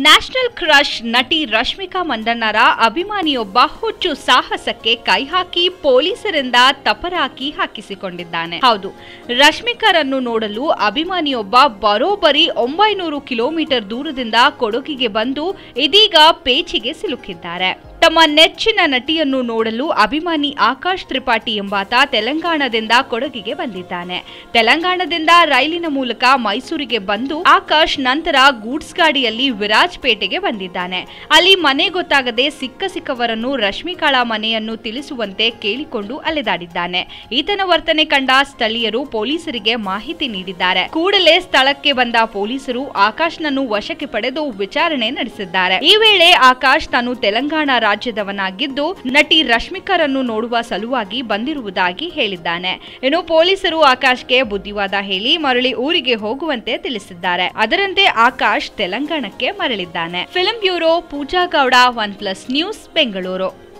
national crush ನಟಿ ರಶ್ಮಿಕಾ ಮಂದಣ್ಣರ ಅಭಿಮಾನಿಯೊಬ್ಬ ಹುಚ್ಚು ಸಾಹಸಕ್ಕೆ ಕೈ ಹಾಕಿ ಪೊಲೀಸರಿಂದ ತಪರಾಕಿ ಹಾಕಿಸಿಕೊಂಡಿದ್ದಾನೆ ಹೌದು ರಶ್ಮಿಕಾರನ್ನು ನೋಡಲು ಅಭಿಮಾನಿಯೊಬ್ಬ ಬರೋಬ್ಬರಿ ಒಂಬೈನೂರು ಕಿಲೋಮೀಟರ್ ದೂರದಿಂದ ಕೊಡಗಿಗೆ ಬಂದು ಇದೀಗ ಪೇಚಿಗೆ ಸಿಲುಕಿದ್ದಾರೆ ತಮ್ಮ ನೆಚ್ಚಿನ ನಟಿಯನ್ನು ನೋಡಲು ಅಭಿಮಾನಿ ಆಕಾಶ್ ತ್ರಿಪಾಠಿ ಎಂಬಾತ ತೆಲಂಗಾಣದಿಂದ ಕೊಡಗಿಗೆ ಬಂದಿದ್ದಾನೆ ತೆಲಂಗಾಣದಿಂದ ರೈಲಿನ ಮೂಲಕ ಮೈಸೂರಿಗೆ ಬಂದು ಆಕಾಶ್ ನಂತರ ಗೂಡ್ಸ್ ಗಾಡಿಯಲ್ಲಿ ವಿರಾಜ್ಪೇಟೆಗೆ ಬಂದಿದ್ದಾನೆ ಅಲ್ಲಿ ಮನೆ ಗೊತ್ತಾಗದೆ ಸಿಕ್ಕ ಸಿಕ್ಕವರನ್ನು ರಶ್ಮಿಕಾಳ ಮನೆಯನ್ನು ತಿಳಿಸುವಂತೆ ಕೇಳಿಕೊಂಡು ಅಲೆದಾಡಿದ್ದಾನೆ ಈತನ ವರ್ತನೆ ಕಂಡ ಸ್ಥಳೀಯರು ಪೊಲೀಸರಿಗೆ ಮಾಹಿತಿ ನೀಡಿದ್ದಾರೆ ಕೂಡಲೇ ಸ್ಥಳಕ್ಕೆ ಬಂದ ಪೊಲೀಸರು ಆಕಾಶ್ನನ್ನು ವಶಕ್ಕೆ ಪಡೆದು ವಿಚಾರಣೆ ನಡೆಸಿದ್ದಾರೆ ಈ ವೇಳೆ ಆಕಾಶ್ ತಾನು ತೆಲಂಗಾಣ ರಾಜ್ಯದವನಾಗಿದ್ದು ನಟಿ ರಶ್ಮಿಕಾರನ್ನು ನೋಡುವ ಸಲುವಾಗಿ ಬಂದಿರುವುದಾಗಿ ಹೇಳಿದ್ದಾನೆ ಇನ್ನು ಪೊಲೀಸರು ಆಕಾಶ್ಗೆ ಬುದ್ಧಿವಾದ ಹೇಳಿ ಮರಳಿ ಊರಿಗೆ ಹೋಗುವಂತೆ ತಿಳಿಸಿದ್ದಾರೆ ಅದರಂತೆ ಆಕಾಶ್ ತೆಲಂಗಾಣಕ್ಕೆ ಮರಳಿದ್ದಾನೆ film bureau Pooja Gowda one plus news Bengaluru